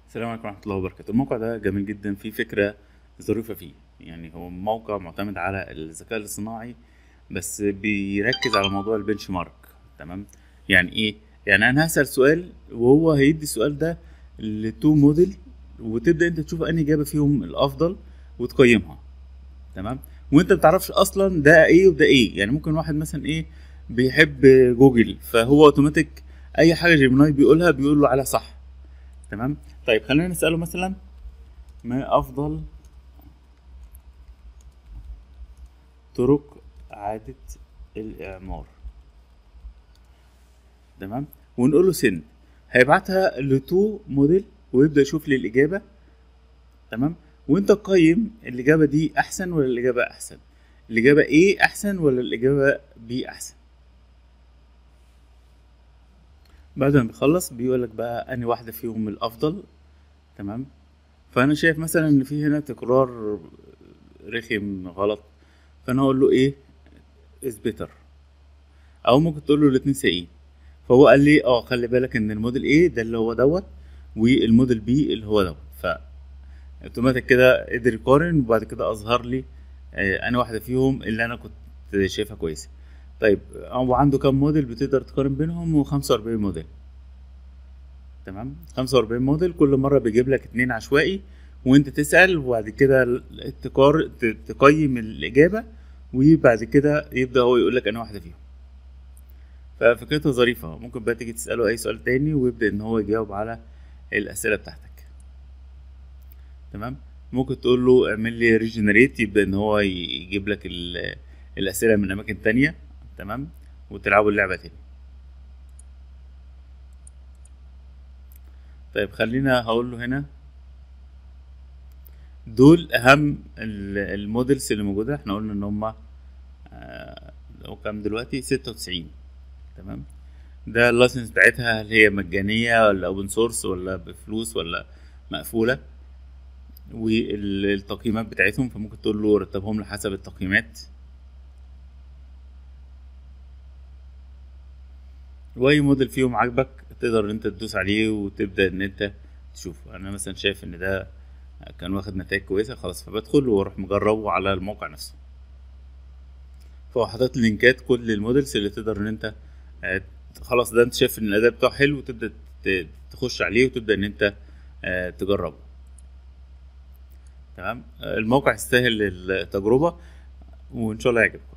السلام عليكم ورحمة الله وبركاته الموقع ده جميل جدا فيه فكرة ظريفة فيه يعني هو موقع معتمد على الذكاء الاصطناعي بس بيركز على موضوع البنش مارك تمام يعني ايه يعني انا هسأل سؤال وهو هيدي السؤال ده لتو موديل وتبدأ انت تشوف انهي اجابة فيهم الافضل وتقيمها تمام وانت بتعرفش اصلا ده ايه وده ايه يعني ممكن واحد مثلا ايه بيحب جوجل فهو اوتوماتيك اي حاجة جيميناي بيقولها بيقول له عليها صح تمام طيب خلينا نسأله مثلا ما أفضل طرق إعادة الإعمار تمام ونقول له سن هيبعتها لتو موديل ويبدأ يشوف لي الإجابة تمام وأنت قيم الإجابة دي أحسن ولا الإجابة أحسن الإجابة A أحسن ولا الإجابة B أحسن بعد ما بيخلص بيقول لك بقى انهي واحده فيهم الافضل تمام فانا شايف مثلا ان في هنا تكرار رخم غلط فانا اقول له ايه از بيتر او ممكن تقول له الاتنين سيئين فهو قال لي اه خلي بالك ان الموديل ايه ده اللي هو دوت والموديل بي اللي هو دوت ف اوتوماتيك كده قدر يقارن وبعد كده اظهر لي آه انا واحده فيهم اللي انا كنت شايفها كويسه طيب هو عنده كام موديل بتقدر تقارن بينهم و45 موديل تمام 45 موديل كل مره بيجيب لك اتنين عشوائي وانت تسال وبعد كده تقار تقيم الاجابه وبعد كده يبدا هو يقول لك انا واحده فيهم ففكرتها ظريفه ممكن بقى تيجي تساله اي سؤال تاني ويبدا ان هو يجاوب على الاسئله بتاعتك تمام ممكن تقول له اعمل لي ريجنريت يبدا ان هو يجيب لك الاسئله من اماكن تانية تمام وتلعبوا اللعبة تاني طيب خلينا هقول له هنا دول اهم المودلز اللي موجودة احنا قلنا ان هما آه لو كام دلوقتي ستة وتسعين تمام ده اللايسنس بتاعتها هل هي مجانية ولا اوبن سورس ولا بفلوس ولا مقفولة والتقييمات بتاعتهم فممكن تقول له رتبهم لي حسب التقييمات واي موديل فيهم عاجبك تقدر ان انت تدوس عليه وتبدا ان انت تشوفه انا مثلا شايف ان ده كان واخد نتائج كويسه خلاص فبدخل واروح مجربه على الموقع نفسه فهو حاطط لينكات كل الموديلز اللي تقدر ان انت خلاص ده انت شايف ان الاداء بتاعه حلو وتبدا تخش عليه وتبدا ان انت تجربه تمام الموقع يستاهل التجربه وان شاء الله يعجبك